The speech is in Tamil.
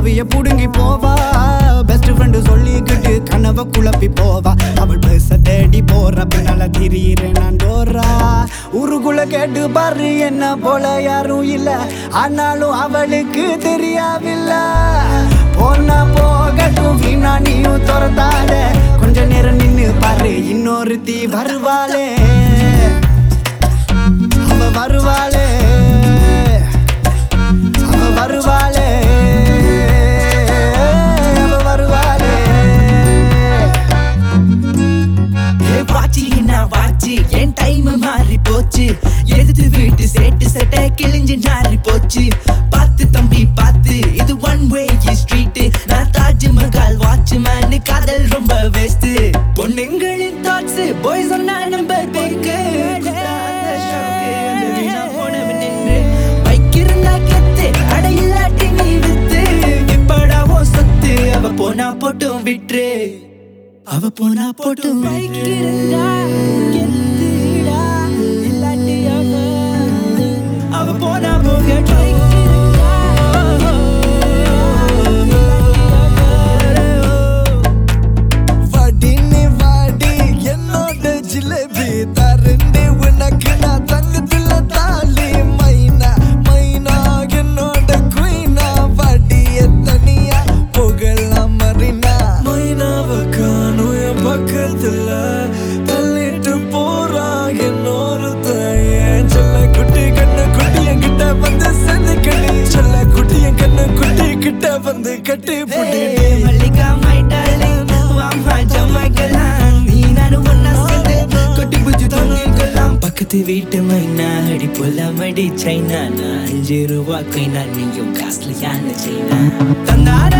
சாவிய புடுங்கி போவா பெஸ்ட் ஃப்ரெண்டு சொல்லிக்கிட்டு கனவை குழப்பி போவா அவள் பேச தேடி போற பின்னால திரியிறேன் நான் டோரா ஊருக்குள்ள கேட்டு பாரு என்ன போல யாரும் இல்ல ஆனாலும் அவளுக்கு தெரியாவில்ல போனா போகட்டும் வீணா நீயும் துரத்தாத கொஞ்ச நேரம் நின்னு பாரு இன்னொருத்தி வருவாளே அவ வருவாளே அவ வருவாளே அவ வருவாளே ஏ வாச்சி என்ன வாச்சி என் டைம் மாறி போச்சு எதிர்த்து வீட்டு சேட்டு சட்டை கிழிஞ்சு நாரி போச்சு பார்த்து தம்பி பார்த்து இது ஒன் வே ஸ்ட்ரீட் நான் தாஜ்மஹால் வாட்ச்மேன் காதல் ரொம்ப வேஸ்ட் பொண்ணுங்களின் தாட்ஸ் பாய்ஸ் சொன்னா நம்பர் பேக்கு பைக் இருந்தா கெத்து அட இல்லாட்டி நீ வித்து எப்படாவோ சொத்து அவ போனா போட்டும் விட்டுரு அவ போனா போட்டும் அவ போனா போகட்டும் வடின்னு வாடி என்னோட ஜிலேபி தரண்டு உனக்கு நான் தங்கத்துல தாலி மைனா மைனா என்னோட குயினா வடிய தனியா புகழலாம் மறினா மைனாவ காணும் என் பக்கத்துல தள்ளிட்டு போறா என்னோட தாயன் சொல்ல குட்டி கண்ணு குட்டி என்கிட்ட வந்து சேர்ந்து கட்டி சொல்ல குட்டி என் கண்ணு குட்டி கிட்ட வந்து கட்டி புடி மல்லிகா my darling, வாம்மா ஜமாய்க்கலாம். நீ நானும் ஒண்ணா சேர்ந்து கொட்டி புஜ்ஜு தொங்கிக்கலாம். பக்கத்து வீட்டு மைனா அடி போலாம் அடி சைனா நான் அஞ்சு ரூபா கொய்னா நீயும் காஸ்ட்லியான சைனா தந்தார